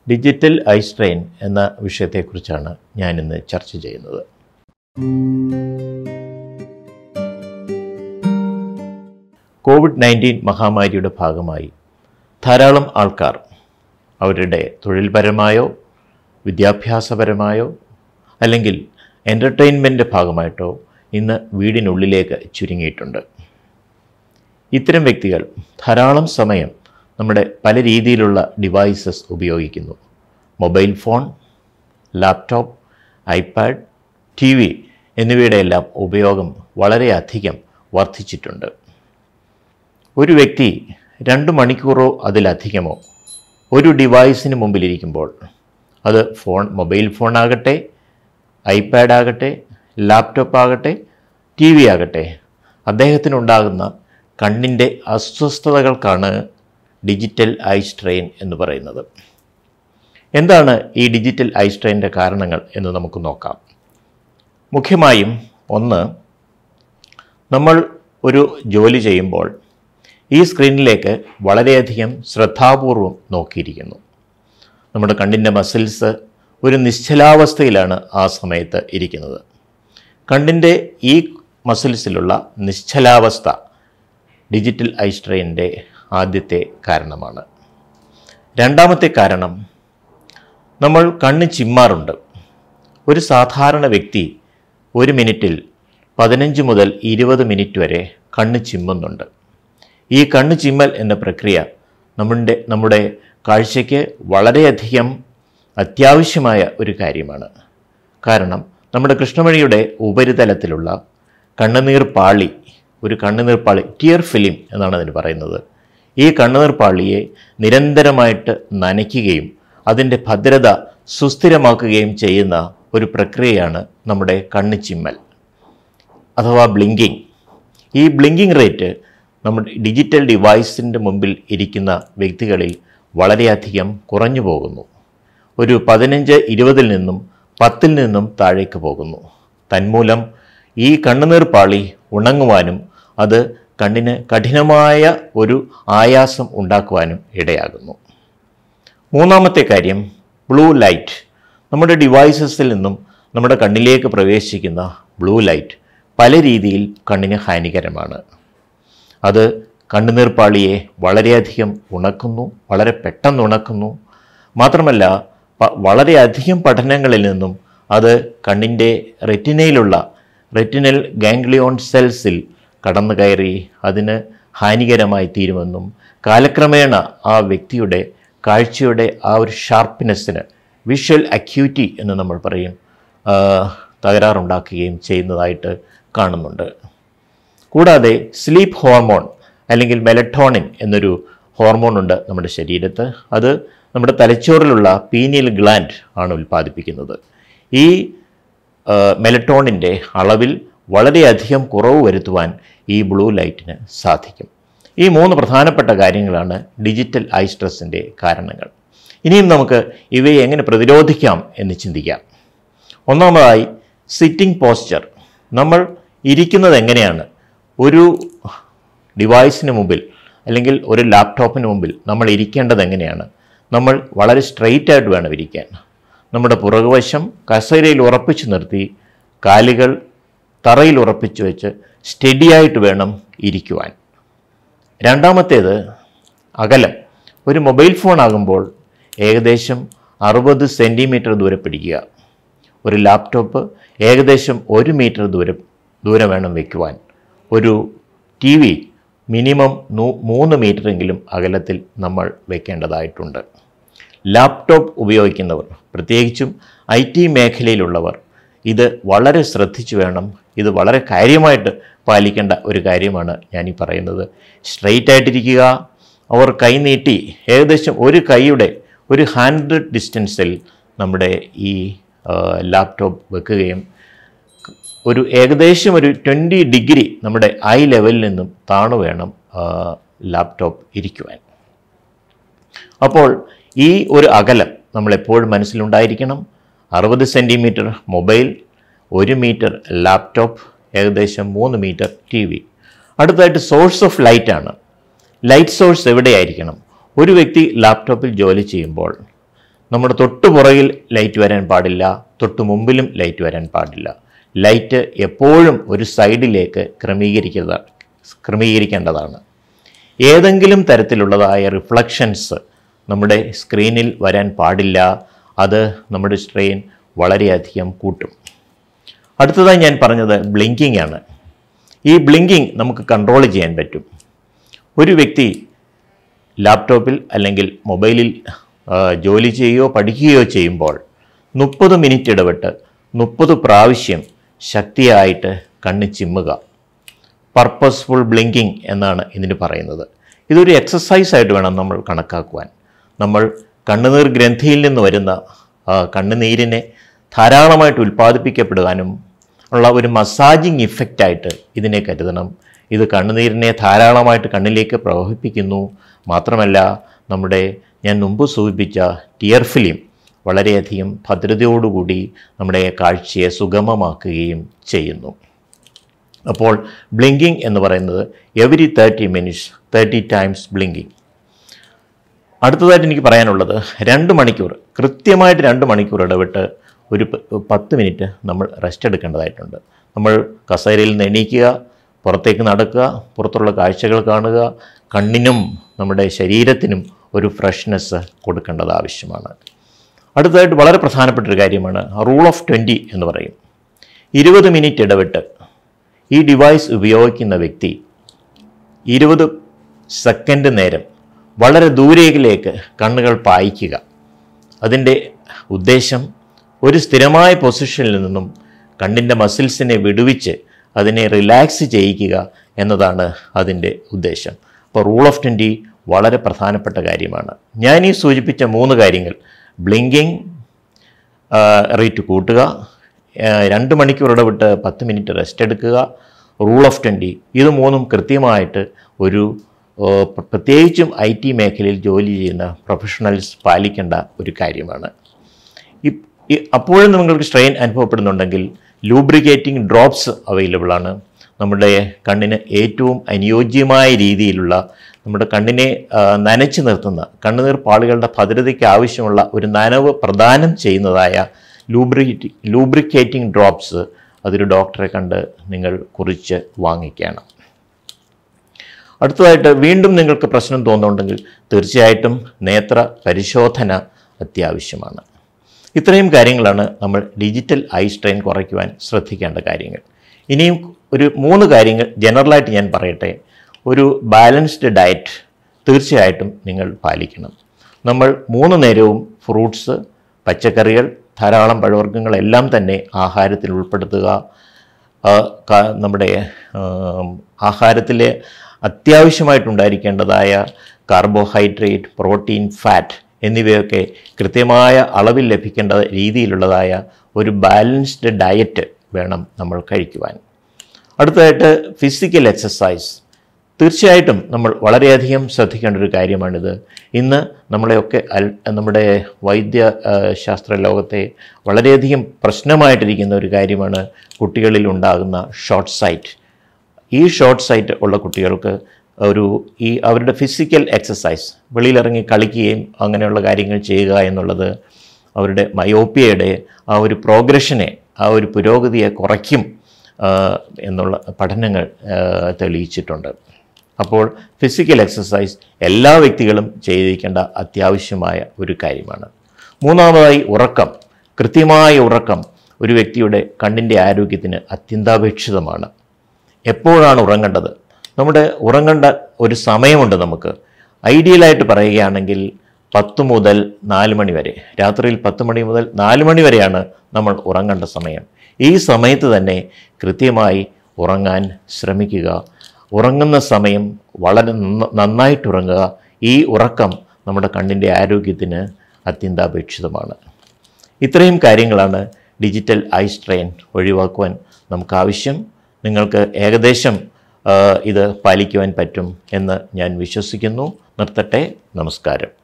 digital I strain എന്ന വിഷയത്തെക്കുറിച്ചാണ് ഞാനിന്ന് ചർച്ച ചെയ്യുന്നത് കോവിഡ് നയൻറ്റീൻ മഹാമാരിയുടെ ഭാഗമായി ധാരാളം ആൾക്കാർ അവരുടെ തൊഴിൽപരമായോ വിദ്യാഭ്യാസപരമായോ അല്ലെങ്കിൽ എൻ്റർടൈൻമെൻറ്റ് ഭാഗമായിട്ടോ ഇന്ന് വീടിനുള്ളിലേക്ക് ചുരുങ്ങിയിട്ടുണ്ട് ഇത്തരം വ്യക്തികൾ ധാരാളം സമയം നമ്മുടെ പല രീതിയിലുള്ള ഡിവൈസസ് ഉപയോഗിക്കുന്നു mobile phone laptop iPad T V എന്നിവയുടെ എല്ലാം ഉപയോഗം വളരെയധികം വർദ്ധിച്ചിട്ടുണ്ട് ഒരു വ്യക്തി രണ്ട് മണിക്കൂറോ അതിലധികമോ ഒരു ഡിവൈസിന് മുമ്പിലിരിക്കുമ്പോൾ അത് ഫോൺ മൊബൈൽ ഫോൺ ആകട്ടെ ഐപാഡ് ആകട്ടെ ലാപ്ടോപ്പ് ആകട്ടെ ടി വി ആകട്ടെ അദ്ദേഹത്തിനുണ്ടാകുന്ന കണ്ണിൻ്റെ അസ്വസ്ഥതകൾക്കാണ് ഡിജിറ്റൽ ഐ സ്ട്രെയിൻ എന്ന് പറയുന്നത് എന്താണ് ഈ ഡിജിറ്റൽ ഐ സ്ട്രെയിൻ്റെ കാരണങ്ങൾ എന്ന് നമുക്ക് നോക്കാം മുഖ്യമായും ഒന്ന് നമ്മൾ ഒരു ജോലി ചെയ്യുമ്പോൾ ഈ സ്ക്രീനിലേക്ക് വളരെയധികം ശ്രദ്ധാപൂർവം നോക്കിയിരിക്കുന്നു നമ്മുടെ കണ്ണിൻ്റെ മസിൽസ് ഒരു നിശ്ചലാവസ്ഥയിലാണ് ആ സമയത്ത് ഇരിക്കുന്നത് കണ്ണിൻ്റെ ഈ മസിൽസിലുള്ള നിശ്ചലാവസ്ഥ ഡിജിറ്റൽ ഐ സ്ട്രെയിൻ്റെ ആദ്യത്തെ കാരണമാണ് രണ്ടാമത്തെ കാരണം നമ്മൾ കണ്ണ് ചിമ്മാറുണ്ട് ഒരു സാധാരണ വ്യക്തി ഒരു മിനിറ്റിൽ പതിനഞ്ച് മുതൽ ഇരുപത് മിനിറ്റ് വരെ കണ്ണ് ചിമ്മുന്നുണ്ട് ഈ കണ്ണ് ചിമ്മൽ എന്ന പ്രക്രിയ നമ്മുടെ നമ്മുടെ കാഴ്ചയ്ക്ക് വളരെയധികം അത്യാവശ്യമായ ഒരു കാര്യമാണ് കാരണം നമ്മുടെ കൃഷ്ണമണിയുടെ ഉപരിതലത്തിലുള്ള കണ്ണുനീർ പാളി ഒരു കണ്ണുനീർ പാളി ടിയർ ഫിലിം എന്നാണ് അതിന് പറയുന്നത് ഈ കണ്ണുനീർ പാളിയെ നിരന്തരമായിട്ട് നനയ്ക്കുകയും അതിൻ്റെ ഭദ്രത സുസ്ഥിരമാക്കുകയും ചെയ്യുന്ന ഒരു പ്രക്രിയയാണ് നമ്മുടെ കണ്ണ് ചിമ്മൽ അഥവാ ബ്ലിങ്കിങ് ഈ ബ്ലിങ്കിങ് റേറ്റ് നമ്മുടെ ഡിജിറ്റൽ ഡിവൈസിൻ്റെ മുമ്പിൽ ഇരിക്കുന്ന വ്യക്തികളിൽ വളരെയധികം കുറഞ്ഞു പോകുന്നു ഒരു പതിനഞ്ച് ഇരുപതിൽ നിന്നും പത്തിൽ നിന്നും താഴേക്ക് പോകുന്നു തന്മൂലം ഈ കണ്ണുനീർ പാളി ഉണങ്ങുവാനും അത് കണ്ണിന് കഠിനമായ ഒരു ആയാസം ഉണ്ടാക്കുവാനും ഇടയാകുന്നു മൂന്നാമത്തെ കാര്യം ബ്ലൂ ലൈറ്റ് നമ്മുടെ ഡിവൈസസിൽ നിന്നും നമ്മുടെ കണ്ണിലേക്ക് പ്രവേശിക്കുന്ന ബ്ലൂ ലൈറ്റ് പല രീതിയിൽ കണ്ണിന് ഹാനികരമാണ് അത് കണ്ണുനീർപ്പാളിയെ വളരെയധികം ഉണക്കുന്നു വളരെ പെട്ടെന്ന് ഉണക്കുന്നു മാത്രമല്ല പ- വളരെയധികം പഠനങ്ങളിൽ നിന്നും അത് കണ്ണിൻ്റെ റെറ്റിനയിലുള്ള റെറ്റിനൽ ഗാംഗ്ലിയോൺ സെൽസിൽ കടന്നു കയറി അതിന് ഹാനികരമായി തീരുമെന്നും കാലക്രമേണ ആ വ്യക്തിയുടെ കാഴ്ചയുടെ ആ ഒരു ഷാർപ്പ്നെസ്സിന് വിഷ്വൽ അക്യൂറ്റി എന്ന് നമ്മൾ പറയും ആ, തകരാറുണ്ടാക്കുകയും ചെയ്യുന്നതായിട്ട് കാണുന്നുണ്ട് കൂടാതെ സ്ലീപ്പ് ഹോർമോൺ അല്ലെങ്കിൽ മെലറ്റോണിൻ എന്നൊരു ഹോർമോൺ ഉണ്ട് നമ്മുടെ ശരീരത്ത് അത് നമ്മുടെ തലച്ചോറിലുള്ള പീനിയൽ ഗ്ലാൻഡ് ആണ് ഉൽപ്പാദിപ്പിക്കുന്നത് ഈ മെലറ്റോണിൻ്റെ അളവിൽ വളരെയധികം കുറവ് വരുത്തുവാൻ ഈ ബ്ലൂ ലൈറ്റിന് സാധിക്കും ഈ മൂന്ന് പ്രധാനപ്പെട്ട കാര്യങ്ങളാണ് ഡിജിറ്റൽ ഐ സ്ട്രെസ്സിൻ്റെ കാരണങ്ങൾ ഇനിയും നമുക്ക് ഇവയെ എങ്ങനെ പ്രതിരോധിക്കാം എന്ന് ചിന്തിക്കാം ഒന്നാമതായി സിറ്റിംഗ് പോസ്ചർ നമ്മൾ ഇരിക്കുന്നത് എങ്ങനെയാണ് ഒരു ഡിവൈസിന് മുമ്പിൽ അല്ലെങ്കിൽ ഒരു ലാപ്ടോപ്പിന് മുമ്പിൽ നമ്മൾ ഇരിക്കേണ്ടത് എങ്ങനെയാണ് നമ്മൾ വളരെ സ്ട്രെയിറ്റ് ആയിട്ട് വേണം ഇരിക്കാൻ നമ്മുടെ പുറകുവശം കസേരയിൽ ഉറപ്പിച്ചു നിർത്തി കാലുകൾ തറയിൽ ഉറപ്പിച്ചു വെച്ച് സ്റ്റഡിയായിട്ട് വേണം ഇരിക്കുവാൻ രണ്ടാമത്തേത് അകലം ഒരു മൊബൈൽ ഫോൺ ആകുമ്പോൾ ഏകദേശം അറുപത് സെൻറ്റിമീറ്റർ ദൂരെ പിടിക്കുക ഒരു ലാപ്ടോപ്പ് ഏകദേശം ഒരു മീറ്റർ ദൂരം ദൂരം വേണം വയ്ക്കുവാൻ ഒരു ടി വി മിനിമം നൂ മൂന്ന് മീറ്ററെങ്കിലും അകലത്തിൽ നമ്മൾ വെക്കേണ്ടതായിട്ടുണ്ട് ലാപ്ടോപ്പ് ഉപയോഗിക്കുന്നവർ പ്രത്യേകിച്ചും ഐ ടി മേഖലയിലുള്ളവർ ഇത് വളരെ ശ്രദ്ധിച്ചു വേണം ഇത് വളരെ കാര്യമായിട്ട് പാലിക്കേണ്ട ഒരു കാര്യമാണ് ഞാൻ ഈ പറയുന്നത് സ്ട്രെയിറ്റ് ആയിട്ടിരിക്കുക അവർ കൈ നീട്ടി ഏകദേശം ഒരു കൈയുടെ ഒരു ഹാൻഡ് ഡിസ്റ്റൻസിൽ നമ്മുടെ ഈ ലാപ്ടോപ്പ് വെക്കുകയും ഒരു ഏകദേശം ഒരു ട്വൻറ്റി ഡിഗ്രി നമ്മുടെ ഐ ലെവലിൽ നിന്നും താണു വേണം ലാപ്ടോപ്പ് ഇരിക്കുവാൻ അപ്പോൾ ഈ ഒരു അകലം നമ്മൾ എപ്പോഴും മനസ്സിലുണ്ടായിരിക്കണം അറുപത് സെൻറ്റിമീറ്റർ മൊബൈൽ ഒരു മീറ്റർ ലാപ്ടോപ്പ് ഏകദേശം മൂന്ന് മീറ്റർ ടി വി അടുത്തതായിട്ട് സോഴ്സ് ഓഫ് ലൈറ്റാണ് ലൈറ്റ് സോഴ്സ് എവിടെയായിരിക്കണം ഒരു വ്യക്തി ലാപ്ടോപ്പിൽ ജോലി ചെയ്യുമ്പോൾ നമ്മുടെ തൊട്ടു പുറകിൽ ലൈറ്റ് വരാൻ പാടില്ല തൊട്ടു മുമ്പിലും ലൈറ്റ് വരാൻ പാടില്ല ലൈറ്റ് എപ്പോഴും ഒരു സൈഡിലേക്ക് ക്രമീകരിക്കുക ക്രമീകരിക്കേണ്ടതാണ് ഏതെങ്കിലും തരത്തിലുള്ളതായ റിഫ്ലക്ഷൻസ് നമ്മുടെ സ്ക്രീനിൽ വരാൻ പാടില്ല അത് നമ്മുടെ സ്ട്രെയിൻ വളരെയധികം കൂട്ടും അടുത്തതായി ഞാൻ പറഞ്ഞത് ബ്ലിങ്കിങ് ആണ് ഈ ബ്ലിങ്കിങ് നമുക്ക് കൺട്രോൾ ചെയ്യാൻ പറ്റും ഒരു വ്യക്തി ലാപ്ടോപ്പിൽ അല്ലെങ്കിൽ മൊബൈലിൽ ആ, ജോലി ചെയ്യുകയോ പഠിക്കുകയോ ചെയ്യുമ്പോൾ മുപ്പത് മിനിറ്റ് ഇടവിട്ട് മുപ്പത് പ്രാവശ്യം ശക്തിയായിട്ട് കണ്ണ് ചിമ്മുക പർപ്പസ്ഫുൾ ബ്ലിങ്കിങ് എന്നാണ് ഇതിന് പറയുന്നത് ഇതൊരു എക്സസൈസ് ആയിട്ട് വേണം നമ്മൾ കണക്കാക്കുവാൻ നമ്മൾ കണ്ണുനീർ ഗ്രന്ഥിയിൽ നിന്ന് വരുന്ന ആ, കണ്ണുനീരിനെ ധാരാളമായിട്ട് ഉൽപ്പാദിപ്പിക്കപ്പെടുവാനും ഉള്ള ഒരു മസാജിങ് ഇഫക്റ്റായിട്ട് ഇതിനെ കരുതണം ഇത് കണ്ണുനീരിനെ ധാരാളമായിട്ട് കണ്ണിലേക്ക് പ്രവഹിപ്പിക്കുന്നു മാത്രമല്ല നമ്മുടെ ഞാൻ മുമ്പ് സൂചിപ്പിച്ച ടിയർ ഫിലിം വളരെയധികം ഭദ്രതയോടുകൂടി നമ്മുടെ കാഴ്ചയെ സുഗമമാക്കുകയും ചെയ്യുന്നു അപ്പോൾ ബ്ലിങ്കിങ് എന്ന് പറയുന്നത് every thirty minutes thirty times blinking അടുത്തതായിട്ട് എനിക്ക് പറയാനുള്ളത് രണ്ട് മണിക്കൂർ കൃത്യമായിട്ട് രണ്ട് മണിക്കൂർ ഇടവിട്ട് ഒരു പ- പത്ത് മിനിറ്റ് നമ്മൾ റെസ്റ്റ് എടുക്കേണ്ടതായിട്ടുണ്ട് നമ്മൾ കസേരയിൽ നിന്ന് എണീക്കുക പുറത്തേക്ക് നടക്കുക പുറത്തുള്ള കാഴ്ചകൾ കാണുക കണ്ണിനും നമ്മുടെ ശരീരത്തിനും ഒരു ഫ്രഷ്നെസ് കൊടുക്കേണ്ടത് ആവശ്യമാണ് അടുത്തതായിട്ട് വളരെ പ്രധാനപ്പെട്ട ഒരു കാര്യമാണ് റൂൾ ഓഫ് ട്വൻറ്റി എന്ന് പറയും ഇരുപത് മിനിറ്റ് ഇടവിട്ട് ഈ ഡിവൈസ് ഉപയോഗിക്കുന്ന വ്യക്തി ഇരുപത് സെക്കൻഡ് നേരം വളരെ ദൂരേക്കിലേക്ക് കണ്ണുകൾ പായിക്കുക അതിൻ്റെ ഉദ്ദേശം ഒരു സ്ഥിരമായ പൊസിഷനിൽ നിന്നും കണ്ണിൻ്റെ മസിൽസിനെ വിടുവിച്ച് അതിനെ റിലാക്സ് ചെയ്യിക്കുക എന്നതാണ് അതിൻ്റെ ഉദ്ദേശം അപ്പോൾ റൂൾ ഓഫ് ട്വൻറ്റി വളരെ പ്രധാനപ്പെട്ട കാര്യമാണ് ഞാൻ ഈ സൂചിപ്പിച്ച മൂന്ന് കാര്യങ്ങൾ ബ്ലിങ്കിങ് റേറ്റ് കൂട്ടുക ആ, രണ്ട് മണിക്കൂർ ഇടവിട്ട് പത്ത് മിനിറ്റ് റെസ്റ്റ് എടുക്കുക റൂൾ ഓഫ് ട്വൻറ്റി ഇത് മൂന്നും കൃത്യമായിട്ട് ഒരു ആ, പ്ര- പ്രത്യേകിച്ചും ഐ ടി മേഖലയിൽ ജോലി ചെയ്യുന്ന പ്രൊഫഷണൽസ് പാലിക്കേണ്ട ഒരു കാര്യമാണ് ഇ- ഇ- അപ്പോഴും നിങ്ങൾക്ക് സ്ട്രെയിൻ അനുഭവപ്പെടുന്നുണ്ടെങ്കിൽ ലൂബ്രിക്കേറ്റിംഗ് ഡ്രോപ്സ് അവൈലബിൾ ആണ് നമ്മുടെ കണ്ണിന് ഏറ്റവും അനുയോജ്യമായ രീതിയിലുള്ള നമ്മുടെ കണ്ണിനെ ആ, നനച്ചു നിർത്തുന്ന കണ്ണുനീർ പാളികളുടെ ഭദ്രതയ്ക്ക് ആവശ്യമുള്ള ഒരു നനവ് പ്രദാനം ചെയ്യുന്നതായ ലൂബ്രിക്കേറ്റി ലൂബ്രിക്കേറ്റിംഗ് ഡ്രോപ്സ് അതൊരു ഡോക്ടറെ കണ്ട് നിങ്ങൾ കുറിച്ച് വാങ്ങിക്കണം അടുത്തതായിട്ട് വീണ്ടും നിങ്ങൾക്ക് പ്രശ്നം തോന്നുന്നുണ്ടെങ്കിൽ തീർച്ചയായിട്ടും നേത്ര പരിശോധന അത്യാവശ്യമാണ് ഇത്രയും കാര്യങ്ങളാണ് നമ്മൾ ഡിജിറ്റൽ ഐ സ്ട്രെയിൻ കുറയ്ക്കുവാൻ ശ്രദ്ധിക്കേണ്ട കാര്യങ്ങൾ ഇനിയും ഒരു മൂന്ന് കാര്യങ്ങൾ ജനറലായിട്ട് ഞാൻ പറയട്ടെ ഒരു ബാലൻസ്ഡ് ഡയറ്റ് തീർച്ചയായിട്ടും നിങ്ങൾ പാലിക്കണം നമ്മൾ മൂന്ന് നേരവും ഫ്രൂട്ട്സ് പച്ചക്കറികൾ ധാരാളം പഴവർഗ്ഗങ്ങളെല്ലാം തന്നെ ആഹാരത്തിൽ ഉൾപ്പെടുത്തുക ആ, ക- നമ്മുടെ ആഹാരത്തിൽ അത്യാവശ്യമായിട്ടുണ്ടായിരിക്കേണ്ടതായ കാർബോഹൈഡ്രേറ്റ് പ്രോട്ടീൻ ഫാറ്റ് എന്നിവയൊക്കെ കൃത്യമായ അളവിൽ ലഭിക്കേണ്ട രീതിയിലുള്ളതായ ഒരു ബാലൻസ്ഡ് ഡയറ്റ് വേണം നമ്മൾ കഴിക്കുവാൻ അടുത്തതായിട്ട് ഫിസിക്കൽ എക്സസൈസ് തീർച്ചയായിട്ടും നമ്മൾ വളരെയധികം ശ്രദ്ധിക്കേണ്ട ഒരു കാര്യമാണിത് ഇന്ന് നമ്മളെയൊക്കെ അൽ നമ്മുടെ വൈദ്യ ആ, ശാസ്ത്ര ലോകത്തെ വളരെയധികം പ്രശ്നമായിട്ടിരിക്കുന്ന ഒരു കാര്യമാണ് കുട്ടികളിൽ ഉണ്ടാകുന്ന ഷോർട്ട് സൈറ്റ് ഈ ഷോർട്ട് സൈറ്റ് ഉള്ള കുട്ടികൾക്ക് ഒരു ഈ അവരുടെ ഫിസിക്കൽ എക്സസൈസ് വെളിയിലിറങ്ങി കളിക്കുകയും അങ്ങനെയുള്ള കാര്യങ്ങൾ ചെയ്യുക എന്നുള്ളത് അവരുടെ മയോപ്പിയയുടെ ആ ഒരു പ്രോഗ്രഷനെ ആ ഒരു പുരോഗതിയെ കുറയ്ക്കും ആ, എന്നുള്ള പഠനങ്ങൾ ആ, തെളിയിച്ചിട്ടുണ്ട് അപ്പോൾ ഫിസിക്കൽ എക്സസൈസ് എല്ലാ വ്യക്തികളും ചെയ്തിരിക്കേണ്ട അത്യാവശ്യമായ ഒരു കാര്യമാണ് മൂന്നാമതായി ഉറക്കം കൃത്യമായ ഉറക്കം ഒരു വ്യക്തിയുടെ കണ്ണിൻ്റെ ആരോഗ്യത്തിന് അത്യന്താപേക്ഷിതമാണ് എപ്പോഴാണ് ഉറങ്ങേണ്ടത് നമ്മുടെ ഉറങ്ങേണ്ട ഒരു സമയമുണ്ട് നമുക്ക് ഐഡിയലായിട്ട് പറയുകയാണെങ്കിൽ പത്ത് മുതൽ നാല് മണി വരെ രാത്രിയിൽ പത്ത് മണി മുതൽ നാല് മണി വരെയാണ് നമ്മൾ ഉറങ്ങേണ്ട സമയം ഈ സമയത്ത് തന്നെ കൃത്യമായി ഉറങ്ങാൻ ശ്രമിക്കുക ഉറങ്ങുന്ന സമയം വളരെ നന്ന- നന്നായിട്ട് ഉറങ്ങുക ഈ ഉറക്കം നമ്മുടെ കണ്ണിൻ്റെ ആരോഗ്യത്തിന് അത്യന്താപേക്ഷിതമാണ് ഇത്രയും കാര്യങ്ങളാണ് ഡിജിറ്റൽ ഐ സ്ട്രെയിൻ ഒഴിവാക്കുവാൻ നമുക്ക് ആവശ്യം നിങ്ങൾക്ക് ഏകദേശം ആ, ഇത് പാലിക്കുവാൻ പറ്റും എന്ന് ഞാൻ വിശ്വസിക്കുന്നു നിർത്തട്ടെ നമസ്കാരം